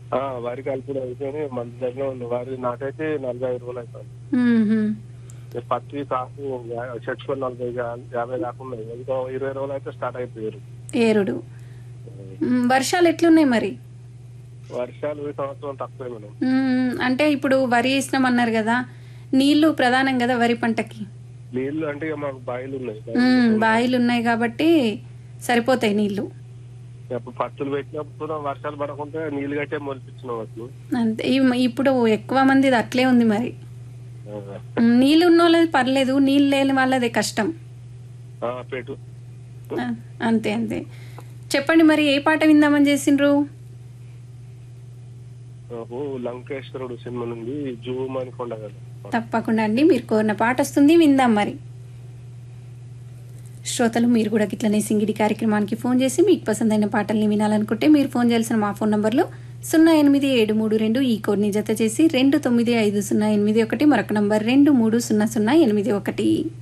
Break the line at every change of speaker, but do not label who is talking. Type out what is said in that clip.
ఆ, వరి కలుపుడు అయిపోయి మన దగ్గర ఉంది వరి నాకైతే నలభై ఐదు రోజులు అవుతుంది
మ్మ్హ.
ఈ పత్తి కాపు చెట్టుకొని నలభై యా- యాభై దాకా ఉన్నాయి ఇంకో ఇరవై రోజులు అయితే స్టార్ట్ అయిపోయారు
ఏరుడు మ్, వర్షాలు ఎట్లున్నాయి మరి
వర్షాలు ఈ సంవత్సరం తక్కువే మేడం
మ్, అంటే ఇప్పుడు వరి వేసినామన్నారు కదా నీళ్లు ప్రధానం కదా వరి పంటకి
నీళ్లు అంటే ఇక మాకు బాయిలు ఉన్నాయి
మ్, బావిలు ఉన్నాయి కాబట్టి సరిపోతాయి నీళ్లు
అప్పుడు పత్తులు పెట్టినప్పుడు కూడా వర్షాలు పడకుంటే నీళ్లు కట్టే మొలిపించిన వాటిని
అంతే ఈ- ఇప్పుడు ఎక్కువ మందిది అట్లే ఉంది మరి మ్, నీళ్లు ఉన్న వాళ్ళది పర్లేదు నీళ్ళు లేని వాళ్ళదే కష్టం
ఆ, పెట్టు
ఆ, అంతే అంతే చెప్పండి మరి ఏ పాట విందామని చేసిండ్రు
నాకు లంకేశ్వరుడు సినిమా నుండి జూమ్ అని కొండ కదా
తప్పకుండా అండి మీరు కోరిన పాట వస్తుంది విందాం మరి శ్రోతలు మీరు కూడా ఇట్లనే సింగిడి కార్యక్రమానికి ఫోన్ చేసి మీకు పసందైన పాటల్ని వినాలనుకుంటే మీరు ఫోన్ చేయాల్సిన మా ఫోన్ నంబర్లు సున్నా ఎనిమిది ఏడు మూడు రెండు ఈ కోడ్ని జత చేసి రెండు తొమ్మిది ఐదు సున్నా ఎనిమిది ఒకటి మరొక నంబర్ రెండు మూడు సున్నా సున్నా ఎనిమిది ఒకటి